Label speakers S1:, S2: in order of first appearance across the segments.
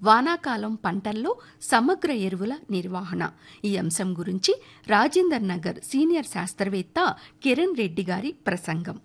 S1: వానాకాలం పంటల్లో సమగ్ర ఎరువుల నిర్వహణ ఈ అంశం గురించి రాజేందర్ నగర్ సీనియర్ శాస్త్రవేత్త కిరణ్ రెడ్డి గారి ప్రసంగం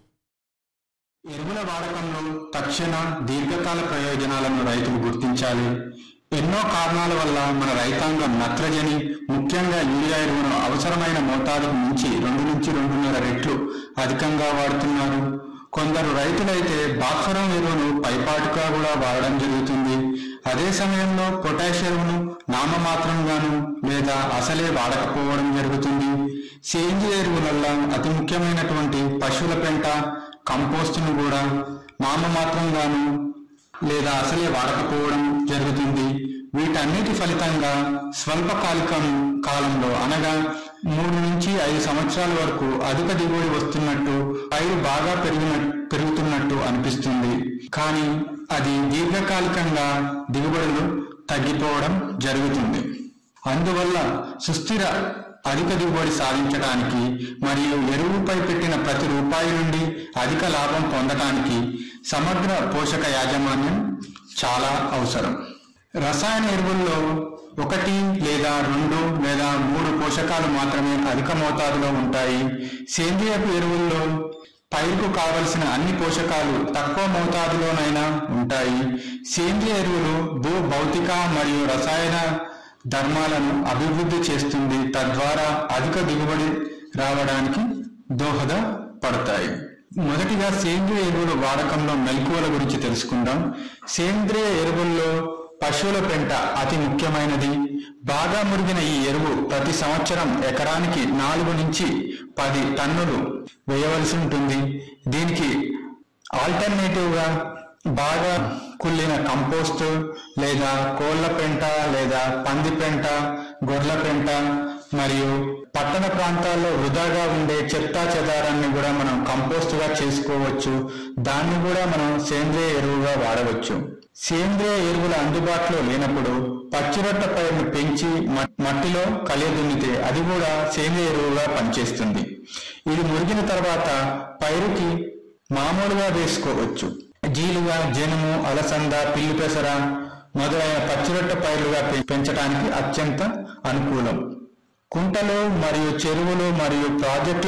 S2: ఎరువుల వాడకంలో తక్షణ దీర్ఘకాల ప్రయోజనాలను రైతులు గుర్తించాలి ఎన్నో కారణాల వల్ల మన రైతాంగం నత్రజని ముఖ్యంగా యూరియా ఎరువును అవసరమైన మోతాదుకు మించి రెండు నుంచి రెండున్నర రెట్లు అధికంగా వాడుతున్నారు కొందరు రైతులైతే భాస్వరం ఎరువును పైపాటుగా కూడా వాడడం జరుగుతుంది అదే సమయంలో పొటాష్ ఎరువును నామమాత్రంగాను లేదా అసలే వాడకపోవడం జరుగుతుంది సేంద్రియ ఎరువులల్లో అతి ముఖ్యమైనటువంటి పశువుల పెంట కంపోస్టును కూడా నామమాత్రంగాను లేదా అసలే వాడకపోవడం జరుగుతుంది వీటన్నిటి ఫలితంగా స్వల్పకాలికం కాలంలో అనగా మూడు నుంచి ఐదు సంవత్సరాల వరకు అధిక దిగుబడి వస్తున్నట్టు పైరు బాగా పెరిగిన పెరుగుతున్నట్టు అనిపిస్తుంది కానీ అది దీర్ఘకాలికంగా దిగుబడులు తగ్గిపోవడం జరుగుతుంది అందువల్ల సుస్థిర అధిక దిగుబడి సాధించడానికి మరియు ఎరువుపై పెట్టిన ప్రతి రూపాయి నుండి అధిక లాభం పొందడానికి సమగ్ర పోషక యాజమాన్యం చాలా అవసరం రసాయన ఎరువుల్లో ఒకటి లేదా రెండు లేదా మూడు పోషకాలు మాత్రమే అధిక మోతాదులో ఉంటాయి సేంద్రియపు ఎరువుల్లో పైరుకు కావలసిన అన్ని పోషకాలు తక్కువ మోతాదులోనైనా ఉంటాయి సేంద్రియ ఎరువులు భూ భౌతిక మరియు రసాయన ధర్మాలను అభివృద్ధి చేస్తుంది తద్వారా అధిక దిగుబడి రావడానికి దోహద పడతాయి మొదటిగా సేంద్రియ ఎరువుల వాడకంలో మెలకువల గురించి తెలుసుకుందాం సేంద్రియ ఎరువుల్లో పశువుల పెంట అతి ముఖ్యమైనది బాగా మురిగిన ఈ ఎరువు ప్రతి సంవత్సరం ఎకరానికి నాలుగు నుంచి పది టన్నులు వేయవలసి ఉంటుంది దీనికి ఆల్టర్నేటివ్ గా బాగా కుళ్ళిన కంపోస్ట్ లేదా కోళ్ల పెంట లేదా పంది పెంట గొర్రెల పెంట మరియు పట్టణ ప్రాంతాల్లో వృధాగా ఉండే చెత్తా చెదారాన్ని కూడా మనం కంపోస్ట్ గా చేసుకోవచ్చు దాన్ని కూడా మనం సేంద్రియ ఎరువుగా వాడవచ్చు సేంద్రియ ఎరువుల అందుబాటులో లేనప్పుడు పచ్చిరొట్ట పైరును పెంచి మ- మట్టిలో కలియదున్నితే అది కూడా సేంద్రియ ఎరువుగా పనిచేస్తుంది ఇది మురిగిన తర్వాత పైరుకి మామూలుగా వేసుకోవచ్చు జీలుగా జనుము అలసంద పిల్లి పెసర మొదలైన పచ్చిరొట్ట పైర్లుగా పె- పెంచడానికి అత్యంత అనుకూలం కుంటలు మరియు చెరువులు మరియు ప్రాజెక్టుల